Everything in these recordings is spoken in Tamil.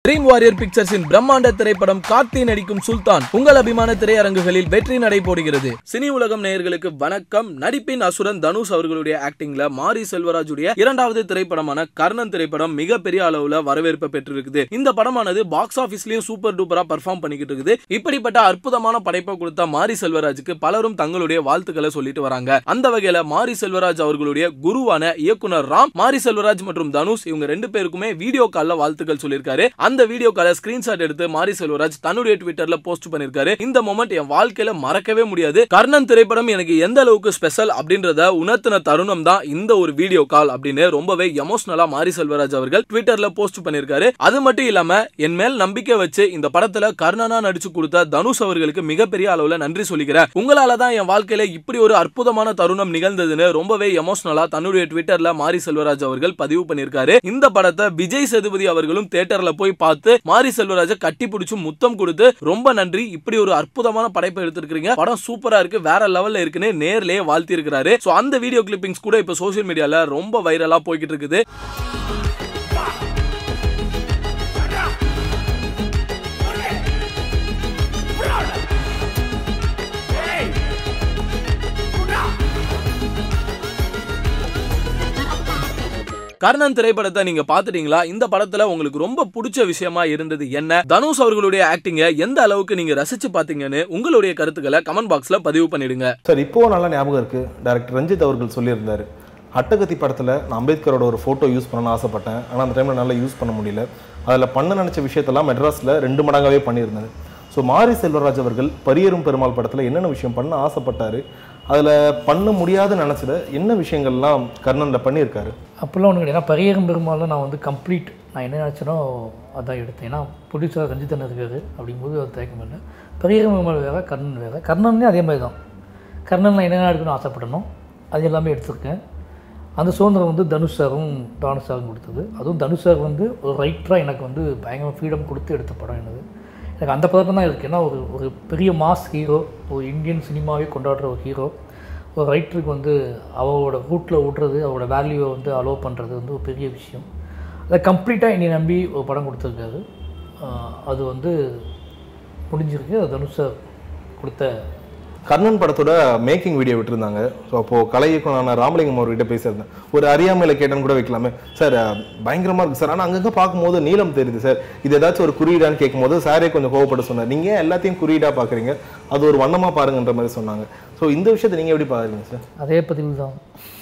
ட்ரீம் வாரியர் பிக்சர்ஸின் பிரம்மாண்ட திரைப்படம் கார்த்தி நடிக்கும் சுல்தான் உங்கள் அபிமான திரையரங்குகளில் வெற்றி நடை போடுகிறது சினி உலகம் நேயர்களுக்கு வணக்கம் நடிப்பின் அசுரன் தனுஷ் அவர்களுடைய ஆக்டிங்ல மாரி செல்வராஜுடைய இரண்டாவது திரைப்படமான கர்ணன் திரைப்படம் மிகப்பெரிய அளவுல வரவேற்பை பெற்றிருக்குது இந்த படமானது பாக்ஸ் ஆபீஸ்லயும் சூப்பர் டூப்பரா பர்ஃபார்ம் பண்ணிக்கிட்டு இருக்குது இப்படிப்பட்ட அற்புதமான படைப்பை கொடுத்த மாரி செல்வராஜுக்கு பலரும் தங்களுடைய வாழ்த்துக்களை சொல்லிட்டு வராங்க அந்த வகையில மாரி செல்வராஜ் அவர்களுடைய குருவான இயக்குனர் ராம் மாரி செல்வராஜ் மற்றும் தனுஷ் இவங்க ரெண்டு பேருக்குமே வீடியோ கால்ல வாழ்த்துக்கள் சொல்லியிருக்காரு அந்த வீடியோ கால ஸ்கிரீன்ஷாட் எடுத்து மாரி செல்வராஜ் தன்னுடைய ட்விட்டர்ல போஸ்ட் பண்ணிருக்காரு இந்த மொமெண்ட் என் வாழ்க்கையில மறக்கவே முடியாது கர்ணன் திரைப்படம் எனக்கு எந்த அளவுக்கு ஸ்பெஷல் அப்படின்றத உணர்த்தின தருணம் தான் இந்த ஒரு வீடியோ கால் அப்படின்னு ரொம்பவே எமோஷனலா மாரி செல்வராஜ் அவர்கள் ட்விட்டர்ல போஸ்ட் பண்ணிருக்காரு அது மட்டும் இல்லாம என் மேல் நம்பிக்கை வச்சு இந்த படத்துல கர்ணனா நடிச்சு கொடுத்த தனுஷ் அவர்களுக்கு மிகப்பெரிய அளவுல நன்றி சொல்லிக்கிறேன் உங்களால தான் என் வாழ்க்கையில இப்படி ஒரு அற்புதமான தருணம் நிகழ்ந்ததுன்னு ரொம்பவே எமோஷனலா தன்னுடைய ட்விட்டர்ல மாரி செல்வராஜ் அவர்கள் பதிவு பண்ணிருக்காரு இந்த படத்தை விஜய் சேதுபதி அவர்களும் தியேட்டர்ல போய் பார்த்து மாரி செல்வராஜை கட்டி பிடிச்சு முத்தம் கொடுத்து ரொம்ப நன்றி இப்படி ஒரு அற்புதமான படைப்பை எடுத்திருக்கீங்க படம் சூப்பரா இருக்கு வேற லெவல்ல இருக்குன்னு நேர்லயே வாழ்த்தி இருக்கிறாரு சோ அந்த வீடியோ கிளிப்பிங்ஸ் கூட இப்ப சோசியல் மீடியால ரொம்ப வைரலா போய்கிட்டு இருக்குது கர்ணன் திரைப்படத்தை நீங்க பாத்துட்டீங்களா இந்த படத்துல உங்களுக்கு ரொம்ப பிடிச்ச விஷயமா இருந்தது என்ன தனுஷ் அவர்களுடைய ஆக்டிங்க எந்த அளவுக்கு நீங்க ரசிச்சு பாத்தீங்கன்னு உங்களுடைய கருத்துக்களை கமெண்ட் பாக்ஸ்ல பதிவு பண்ணிடுங்க சார் இப்போ நல்லா ஞாபகம் இருக்கு டைரக்டர் ரஞ்சித் அவர்கள் சொல்லியிருந்தாரு அட்டகத்தி படத்தில் நான் அம்பேத்கரோட ஒரு ஃபோட்டோ யூஸ் பண்ணணும்னு ஆசைப்பட்டேன் ஆனால் அந்த டைமில் நல்லா யூஸ் பண்ண முடியல அதில் பண்ண நினச்ச விஷயத்தெல்லாம் மெட்ராஸில் ரெண்டு மடங்காவே பண்ணியிருந்தாரு ஸோ மாரி செல்வராஜ் அவர்கள் பரியரும் பெருமாள் படத்தில் என்னென்ன விஷயம் பண்ண ஆசைப்பட்டாரு அதில் பண்ண முடியாதுன்னு நினச்சத என்ன விஷயங்கள்லாம் கர்ணனில் பண்ணியிருக்காரு அப்போல்லாம் ஒன்று கிடையாது ஏன்னா பரியரும் பெருமாள் நான் வந்து கம்ப்ளீட் நான் என்ன நினச்சேனோ அதான் எடுத்தேன் ஏன்னா ப்ரொடியூசர் ரஞ்சித்தன் இருக்காரு அப்படிங்கும்போது அது தயக்கம் இல்லை பரியரும் பெருமாள் வேறு கர்ணன் வேறு கர்ணன்லேயும் அதே மாதிரி தான் கர்ணன் நான் என்னென்ன எடுக்கணும்னு ஆசைப்படணும் அது எல்லாமே எடுத்திருக்கேன் அந்த சுதந்திரம் வந்து தனுஷ் சாரும் தானு சாரும் கொடுத்தது அதுவும் தனுஷ் சார் வந்து ஒரு ரைட்டராக எனக்கு வந்து பயங்கர ஃப்ரீடம் கொடுத்து எடுத்த படம் என்னது எனக்கு அந்த பதக்கம் தான் இருக்குது ஏன்னா ஒரு ஒரு பெரிய மாஸ் ஹீரோ ஒரு இந்தியன் சினிமாவே கொண்டாடுற ஒரு ஹீரோ ஒரு ரைட்டருக்கு வந்து அவரோட ரூட்டில் விட்றது அவரோட வேல்யூவை வந்து அலோவ் பண்ணுறது வந்து ஒரு பெரிய விஷயம் அதை கம்ப்ளீட்டாக என்னை நம்பி ஒரு படம் கொடுத்துருக்காரு ஆஹ் அது வந்து முடிஞ்சிருக்கு அது தனுஷ் சார் கொடுத்த கர்ணன் படத்தோட மேக்கிங் வீடியோ விட்டுருந்தாங்க ஸோ அப்போது கலை இயக்குனரான ராமலிங்கம் அவர்கிட்ட பேசியிருந்தேன் ஒரு அறியாமையில் கேட்டேன்னு கூட வைக்கலாமே சார் பயங்கரமாக இருக்குது சார் ஆனால் அங்கங்கே பார்க்கும்போது நீளம் தெரியுது சார் இது ஏதாச்சும் ஒரு குறியீடான்னு கேட்கும்போது சாரே கொஞ்சம் கோவப்பட சொன்னார் நீங்கள் ஏன் எல்லாத்தையும் குறியீடாக பார்க்குறீங்க அது ஒரு வண்ணமாக பாருங்கன்ற மாதிரி சொன்னாங்க ஸோ இந்த விஷயத்தை நீங்கள் எப்படி பார்க்குறீங்க சார் அதே பதில் தான்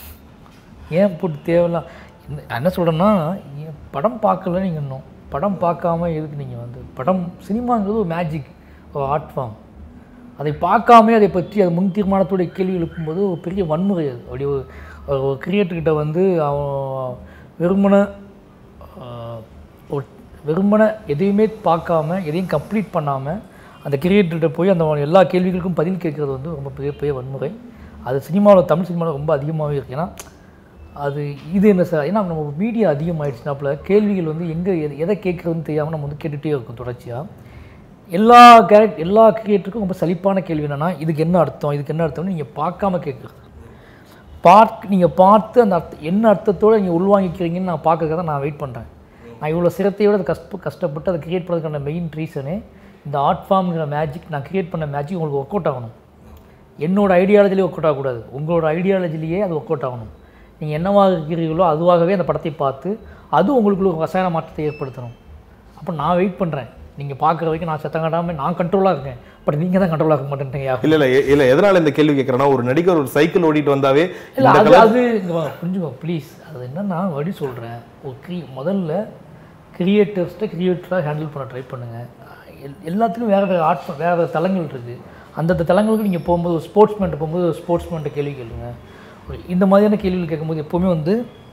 ஏன் போட்டு தேவையில்லாம் என்ன- நான் என்ன சொல்கிறேன்னா ஏன் படம் பார்க்கல நீங்கள் இன்னும் படம் பார்க்காம எதுக்கு நீங்கள் வந்து படம் சினிமாங்கிறது ஒரு மேஜிக் ஒரு ஆர்ட் ஃபார்ம் அதை பார்க்காம அதை பற்றி அது முன் தீர்மானத்தோட கேள்வி எழுப்பும்போது ஒரு பெரிய வன்முறை அது அப்படி ஒரு ஒரு கிரியேட்டர்கிட்ட வந்து அவன் வெறுமனை ஆஹ், ஒரு வெறுமனை எதையுமே பார்க்காம எதையும் கம்ப்ளீட் பண்ணாமல் அந்த கிரியேட்டர்கிட்ட போய் அந்த எல்லா கேள்விகளுக்கும் பதில் கேட்குறது வந்து ரொம்ப பெரிய பெரிய வன்முறை அது சினிமாவில் தமிழ் சினிமாவில் ரொம்ப அதிகமாகவே இருக்குது ஏன்னா அது இது என்ன சார் ஏன்னா நம்ம மீடியா அதிகமாகிடுச்சுனாப்புல கேள்விகள் வந்து எங்கே எதை எதை கேட்குறதுன்னு தெரியாமல் நம்ம வந்து கேட்டுகிட்டே இருக்கும் தொடர்ச்சியாக எல்லா கேரக்ட் எல்லா கிரியேட்டருக்கும் ரொம்ப சலிப்பான கேள்வி என்னென்னா இதுக்கு என்ன அர்த்தம் இதுக்கு என்ன அர்த்தம்னு நீங்கள் பார்க்காம கேட்குறது பார்த்து நீங்கள் பார்த்து அந்த அர்த்த என்ன அர்த்தத்தோடு நீங்கள் உள்வாங்கிக்கிறீங்கன்னு நான் பார்க்கறத தான் நான் வெயிட் பண்ணுறேன் நான் இவ்வளோ சிரத்தையோடு அதை கஷ்ட கஷ்டப்பட்டு அதை கிரியேட் பண்ணுறதுக்கான மெயின் ரீசனே இந்த ஆர்ட் ஃபார்ம்ங்கிற மேஜிக் நான் கிரியேட் பண்ண மேஜிக் உங்களுக்கு ஒர்க் அவுட் ஆகணும் என்னோட ஐடியாலஜிலே ஒர்க் அவுட் ஆகக்கூடாது உங்களோட ஐடியாலஜிலேயே அது ஒர்க் அவுட் ஆகணும் நீங்கள் என்னவாக இருக்கிறீர்களோ அதுவாகவே அந்த படத்தை பார்த்து அது உங்களுக்குள்ள ஒரு ரசாயன மாற்றத்தை ஏற்படுத்தணும் அப்போ நான் வெயிட் பண்ணுறேன் நீங்கள் பார்க்குற வரைக்கும் நான் சத்தம் காட்டாமல் நான் கண்ட்ரோலாக இருக்கேன் பட் நீங்கள் தான் கண்ட்ரோலாக இருக்க மாட்டேன்றீங்க இல்ல இல்ல எ- இல்ல எதனால இந்த கேள்வி கேட்கறேன்னா ஒரு நடிகர் ஒரு சைக்கிள் ஓட்டிட்டு வந்தாவே இல்லை இந்த அது கலர் அது இங்க வா, புரிஞ்சுக்கோ ப்ளீஸ் அது என்னன்னா வழி சொல்கிறேன் ஒரு க்ரீ முதல்ல கிரியேட்டர்ஸ்ட்டை கிரியேட்டராக ஹேண்டில் பண்ண ட்ரை பண்ணுங்கள் எல் எல்லாத்துலேயும் வேறு வேறு ஆர்ட் வேறு வேறு தளங்கள் இருக்குது அந்தந்த தளங்களுக்கு நீங்கள் போகும்போது ஒரு ஸ்போர்ட்ஸ்மேன்ட்ட போகும்போது ஒரு ஸ்போர்ட்ஸ்மேன்ட்ட கேள்வி கேளுங்க ஒரு இந்த மாதிரியான கேள்விகள் கேட்கும்போது எப்போவுமே வந்து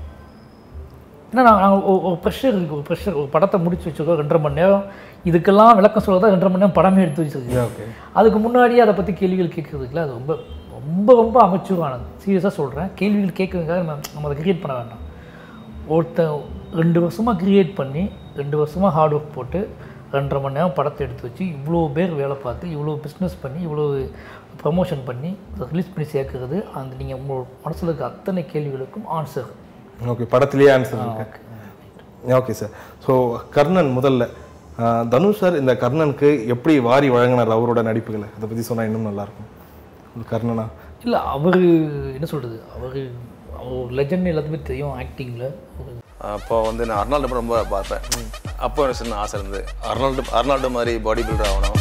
ஏன்னா நான் நாங்கள் ஒரு- ஒரு ப்ரெஷர் இருக்குது ஒரு ப்ரெஷர் ஒரு படத்தை முடிச்சு வச்சுருக்கோம் ரெண்டரை மணி நேரம் இதுக்கெல்லாம் விளக்கம் சொல்ல தான் ரெண்டரை மணி நேரம் படமே எடுத்து வச்சுருக்கேன் ஓகே அதுக்கு முன்னாடியே அதை பற்றி கேள்விகள் கேட்குறதுக்குல அது ரொம்ப ரொம்ப ரொம்ப அமைச்சூரானது சீரியஸாக சொல்கிறேன் கேள்விகள் கேட்கறதுக்காக நம்ம நம்ம அதை கிரியேட் பண்ண வேண்டாம் ஒருத்தன் ரெண்டு வருஷமாக கிரியேட் பண்ணி ரெண்டு வருஷமாக ஹார்ட் ஒர்க் போட்டு ரெண்டரை மணி நேரம் படத்தை எடுத்து வச்சு இவ்வளோ பேர் வேலை பார்த்து இவ்வளோ பிஸ்னஸ் பண்ணி இவ்வளோ ப்ரமோஷன் பண்ணி ரிலீஸ் பண்ணி சேர்க்கறது அந்த நீங்கள் உங்களோட மனசில் இருக்க அத்தனை கேள்விகளுக்கும் ஆன்சர் ஓகே படத்திலேயே ஆன்சர் இருக்கு ஓகே சார் ஸோ கர்ணன் முதல்ல ஆஹ் தனுஷ் சார் இந்த கர்ணனுக்கு எப்படி வாரி வழங்கினார் அவரோட நடிப்புகளை அதை பற்றி சொன்னால் இன்னும் நல்லாயிருக்கும் ஒரு கர்ணனா இல்லை அவர் என்ன சொல்கிறது அவர் அவர் லெஜண்ட் எல்லாத்துக்குமே தெரியும் ஆக்டிங்கில் அப்போ வந்து நான் அர்னால்டு படம் ரொம்ப பார்ப்பேன் அப்போ எனக்கு சின்ன ஆசை இருந்தது அர்னால்டு அர்னால்டு மாதிரி பாடி பில்டர் ஆகணும்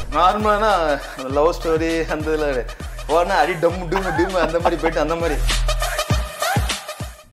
நார்மலானா லவ் ஸ்டோரி அந்த இதில் போனா அடி டம் டும் டும் அந்த மாதிரி போயிட்டு அந்த மாதிரி